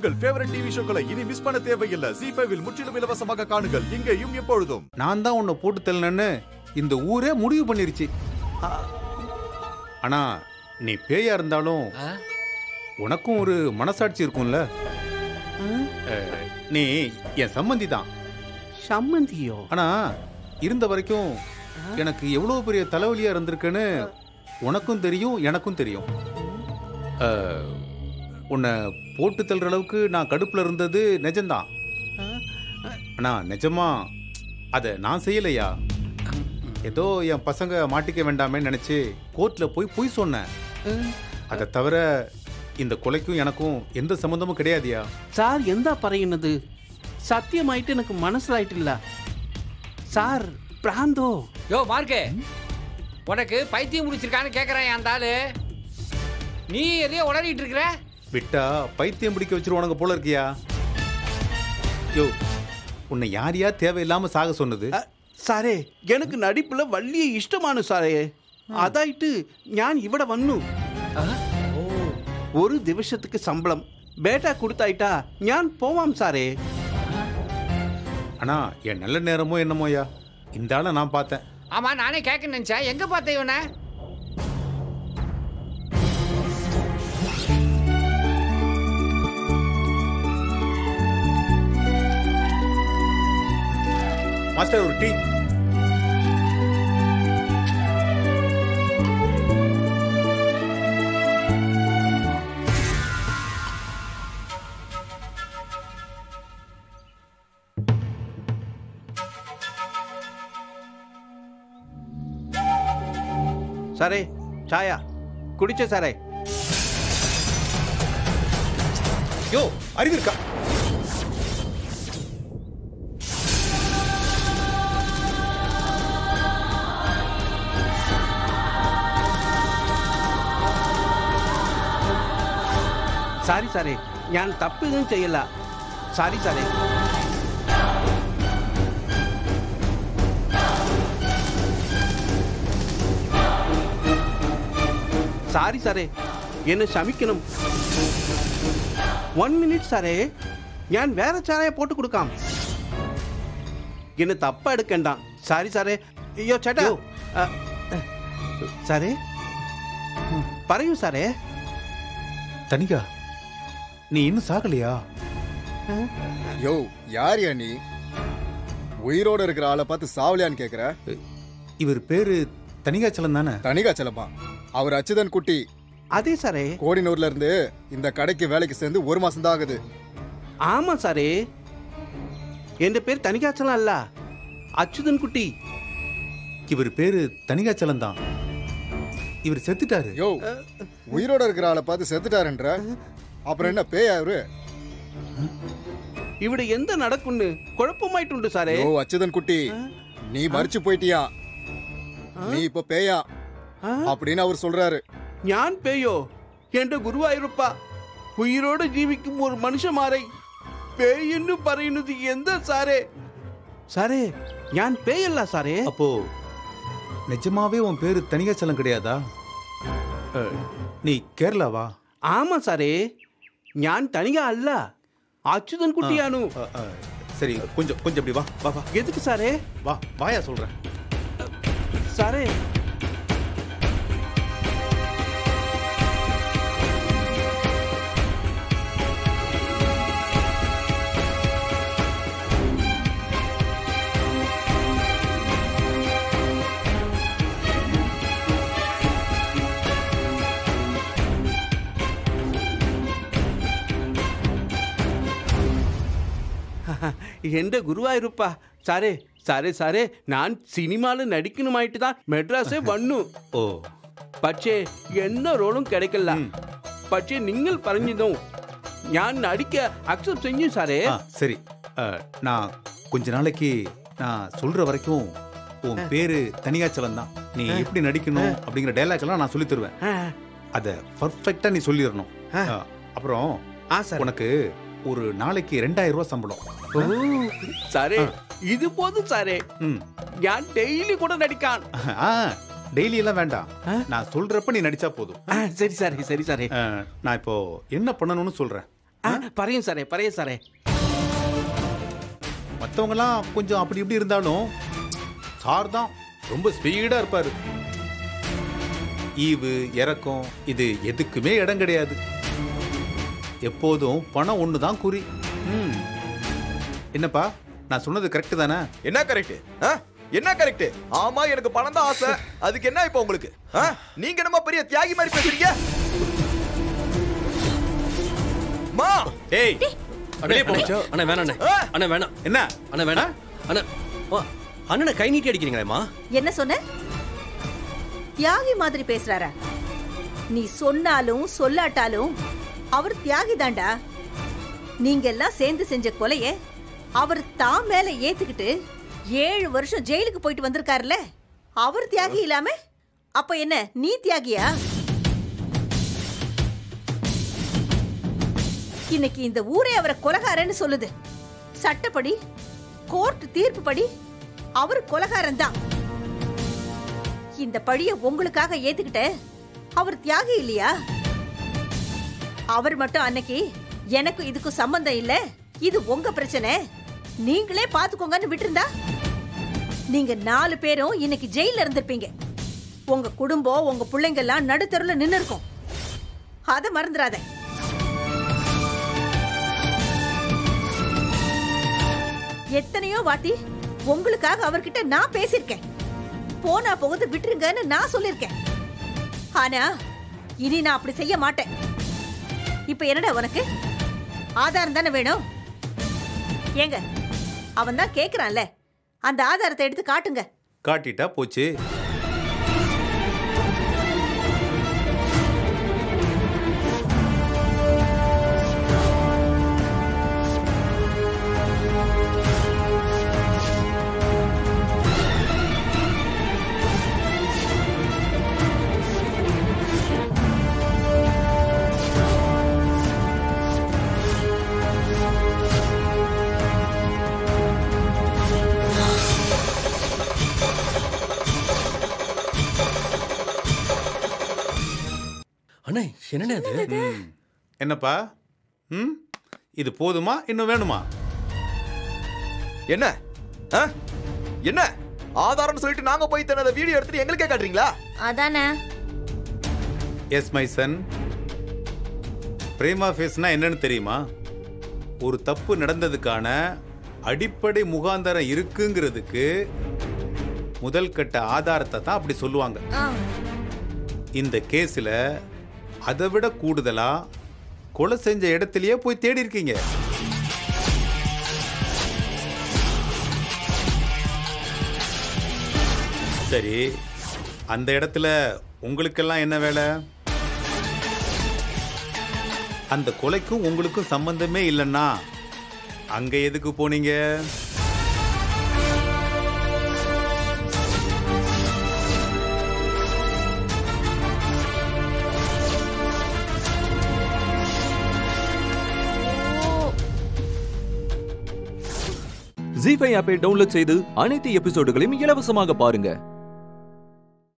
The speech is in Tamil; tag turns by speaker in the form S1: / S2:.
S1: உங்கள் ஃபேவரட் டிவி ஷோக்களை இனி மிஸ் பண்ண தேவையில்லை ஜி ஃபைவில் முற்றிலும் இலவசமாக காணுங்கள் இங்கேயும் எப்பொழுதும்
S2: நான் தான் உன்னை போட்டு தள்ளனன்னு இந்த ஊரே முடிவு பண்ணிருச்சு ஆனா நீ பேயா இருந்தாலும் உனக்கும் ஒரு மனசாட்சி இருக்கும்ல அஹ், நீ என் சம்மந்தி தான்
S3: சம்மந்தியோ
S2: ஆனா இருந்த வரைக்கும் எனக்கு எவ்வளவு பெரிய தலைவலியா இருந்திருக்குன்னு உனக்கும் தெரியும் எனக்கும் தெரியும் அஹ், உன்னை போட்டு தள்ளுற அளவுக்கு நான் கடுப்புல இருந்தது நிஜம்தான் ஆனா நிஜமா அதை நான் செய்யலையா ஏதோ என் பசங்க மாட்டிக்க வேண்டாமேன்னு நினைச்சு கோர்ட்ல போய் பொய் சொன்னேன் அதை தவிர இந்த கொலைக்கும் எனக்கும் எந்த சம்மந்தமும் கிடையாதுயா
S3: സാർ എന്താ പറയുന്നത് സത്യമായിട്ട് എനിക്ക് മനസ്സിലായിട്ടില്ല സാർ പ്രാന്തോ
S4: யோ மார்க்கு உனக்கு பைத்தியம் முடிச்சிருக்கான்னு கேக்குறேன் அந்த ஆளு நீ எதையோ உளறிட்டு இருக்கிற
S2: விட்டா பைத்தியம் பிடிக்க வச்சிருவானுங்க போல இருக்கியா யோ உன்னை யார் யார் தேவையில்லாம சாக சொன்னது
S3: അ, സാറേ എനിക്ക് നടിപ്പില് വലിയ ഇഷ്ടമാണ് സാറേ അതായിട്ട് ഞാൻ ഇവിടെ വന്നു ഒരു ദിവസത്തേക്ക് ശമ്പളം ബേട്ട കൊടുത്തായിട്ടാ ഞാൻ പോവാം സാറേ
S2: ஆனா என் நல்ல நேரமோ என்னமோயா இந்த ஆளை நான் பார்த்தேன்
S4: ஆமா நானே கேட்க நினைச்சேன் எங்க பார்த்த இவனை
S2: மாஸ்டர் ஒரு டீ
S3: സാറേ ചായ കുടിച്ച സാറേ
S2: யோ அறிவு இருக்கா
S3: സാരി സാറേ ഞാൻ തപ്പിതൊന്നും ചെയ്യല്ല സാരി സാറേ സാരി സാറേ എന്നെ ക്ഷമിക്കണം വൺ മിനിറ്റ് സാറേ ഞാൻ വേറെ ചായ പോട്ട് കൊടുക്കാം എന്നെ തപ്പ എടുക്കണ്ട സാരി സാറേ അയ്യോ ചേട്ടാ ആ, സാറേ പറയൂ സാറേ
S2: தனிகா நீ இன்னும் சாகலையா
S5: யோ யார் யா நீ உயிரோட இருக்கிற ஆளை பார்த்து சாவலியான்னு கேக்குற
S2: இவர் பேரு தனிகாச்சலம் தானே
S5: தனிகாச்சலமா அவர் அச்சுதன் குட்டி
S3: அதே சாரே
S5: கோடினூர்ல இருந்து இந்த கடைக்கு வேலைக்கு சேர்ந்து ஒரு மாசம் தான் ஆகுது
S3: ஆமா சாரே என் பேர் தனிகாச்சலம் அல்ல அச்சுதன் குட்டி
S2: இவர் பேரு தனிகாச்சலம் தான் இவர் செத்துட்டாரு
S5: யோ உயிரோட இருக்கிற ஆளை பார்த்து செத்துட்டாருன்ற அப்புறம் என்ன பேய் அவரு
S3: ഇവിടെ എന്ത് നടക്കുന്നു കുഴപ്പമായിട്ടുണ്ട് സാറേ
S5: யோ அச்சுதன் குட்டி நீ மறிச்சு போயிட்டியா நீ இப்ப பேயா
S3: ആ?
S5: அப்படின்னு அவர் சொல்றாரு
S3: ഞാൻ പേയോ എന്റെ ഗുരുവായൂരപ്പ ഉയിരോട് ജീവിക്കും ഒരു മനുഷ്യമാരെ പേയെന്ന് പറയുന്നത് എന്താ സാറേ സാറേ ഞാൻ പേയല്ല സാറേ
S2: அப்போ நிஜமாவே உன் பேரு தனிகாச்சலம் கிடையாதா அஹ், நீ கேரளாவா
S3: ആമാ സാറേ ഞാൻ തനിക അല്ല അച്യുതൻ കുട്ടിയാണു
S2: அஹ், அஹ், சரி கொஞ்சம் கொஞ்சம் இப்படி வா வா வா
S3: എതുക്ക് സാറേ
S2: வா வாயா சொல்றேன்
S3: സാറേ എന്റെ ഗുരുവായൂരപ്പ സാറേ സാറേ സാറേ ഞാൻ സിനിമയിൽ നടിക്കണമായിട്ട് താൻ മെഡ്രാസേ വന്നു
S2: ஓ
S3: പക്ഷേ എന്ന റോളും കിടക്കില്ല പക്ഷേ നിങ്ങൾ പറഞ്ഞതും ഞാൻ നടിക്ക അക്സെപ്റ്റ് ചെയ്യും സാറേ
S2: ஆ சரி அஹ், நான் கொஞ்ச நாளைக்கு நான் சொல்ற வரைக்கும் உன் பேரு தனிகாச்சலம் தான் நீ எப்படி நடிக்கணும் அப்படிங்கிற டைலாக் எல்லாம் நான் சொல்லி தருவேன்
S3: ஆ,
S2: அத பர்ஃபெக்ட்டா நீ சொல்லிடணும் அஹ், அப்புறம்
S3: ஆ சார்
S2: உனக்கு ஒரு நாளைக்கு ரெண்டாயிரம் ரூபாய் சம்பளம்
S3: ഓ, സാറേ ഇത് പോതും സാറേ
S2: ம்
S3: ഞാൻ ഡെയിലി കൂടെ നടിക്കാൻ
S2: ஆ டெய்லி எல்லாம் வேண்டாம்
S3: ஆ?
S2: நான் சொல்றப்ப நீ நடிச்சா போதும்
S3: ആ, ശരി സാറേ ശരി സാറേ
S2: அஹ், நான் இப்போ என்ன பண்ணணும்னு சொல்றேன்
S3: ஆ, பறையும் சாரே பறையும் சாரே
S2: மற்றவங்கலாம் கொஞ்சம் அப்படி இப்படி இருந்தாலும் சார் தான் ரொம்ப ஸ்பீடாக இருப்பார் ஈவு இறக்கம் இது எதுக்குமே இடம் கிடையாது எப்போதும் பணம் ஒன்று தான் குறி ம் என்னப்பா நான் சொன்னது கரெக்டு தானே
S6: என்ன கரெக்ட் என்ன கரெக்ட் ஆமா எனக்கு பணம் தான் ஆசை அதுக்கு என்ன இப்போ உங்களுக்கு ஆ? நீங்க என்னமா பெரிய தியாகி மாதிரி பேசுறீங்க மா
S2: ஏய் வெளியே போ
S7: அண்ணா வேணாம் அண்ணே.
S6: ஆ!
S7: அண்ணா வேணாம்
S2: என்ன
S7: அண்ணா வேணாம் அண்ணா ஓ, அண்ணனை கை நீட்டி அடிக்கிறீங்களேம்மா
S8: என்ன சொன்ன தியாகி மாதிரி பேசுறாரா நீ சொன்னாலும் சொல்லாட்டாலும் அவர் தியாகி தாண்டா நீங்க எல்லாம் சேர்ந்து செஞ்ச கொலைய அவர் தான் மேல ஏத்துக்கிட்டு ஏழு வருஷம் ஜெயிலுக்கு போயிட்டு வந்திருக்காருல்ல அவர் தியாகி இல்லாம அப்ப என்ன நீ தியாகியா இன்னைக்கு இந்த ஊரே அவரை கொலகாரன்னு சொல்லுது சட்டப்படி கோர்ட் தீர்ப்புப்படி அவர் கொலகாரன் தான் இந்த பழிய உங்களுக்காக ஏத்துக்கிட்ட அவர் தியாகி இல்லையா அவர் மட்டும் அன்னைக்கு எனக்கு இதுக்கும் சம்பந்தம் இல்ல இது உங்க பிரச்சனை நீங்களே பாத்துக்கோங்கன்னு விட்டிருந்தா நீங்க நாலு பேரும் இன்னைக்கு ஜெயில இருந்திருப்பீங்க உங்க குடும்பம் உங்க பிள்ளைங்க எல்லாம் நடுத்தருல நின்னு இருக்கும் அத மறந்துடாத எத்தனையோ வாட்டி உங்களுக்காக அவர்கிட்ட நான் பேசியிருக்கேன் போனா போகுது விட்டுருங்கன்னு நான் சொல்லியிருக்கேன் ஆனா இனி நான் அப்படி செய்ய மாட்டேன் இப்ப என்னடா உனக்கு ஆதாரம் தானே வேணும் ஏங்க அவன் தான் கேக்குறான்ல அந்த ஆதாரத்தை எடுத்து காட்டுங்க
S2: காட்டிட்டா போச்சு
S7: அண்ணே என்னண்ணே அது
S2: ம். என்னப்பா ம் இது போதுமா இன்னும் வேணுமா
S6: என்ன ஆ? என்ன ஆதாரம்னு சொல்லிட்டு நாங்க போய் தன வீடியோ எடுத்துட்டு எங்களுக்கே காட்டுறீங்களா
S8: அதானே
S2: எஸ் மை சன் பிரேமா ஃபேஸ்னா என்னன்னு தெரியுமா ஒரு தப்பு நடந்ததுக்கான அடிப்படை முகாந்தரம் இருக்குங்கிறதுக்கு முதல் கட்ட ஆதாரத்தை தான் அப்படி சொல்லுவாங்க இந்த கேஸில் அதை விட கூடுதலா கொலை செஞ்ச இடத்துலயே போய் தேடி இருக்கீங்க சரி அந்த இடத்துல உங்களுக்கெல்லாம் என்ன வேலை அந்த கொலைக்கும் உங்களுக்கும் சம்பந்தமே இல்லைன்னா அங்க எதுக்கு போனீங்க
S9: ஜி ஃபைவ் ஆப்பை டவுன்லோட் செய்து அனைத்து எபிசோடுகளையும் இலவசமாக பாருங்க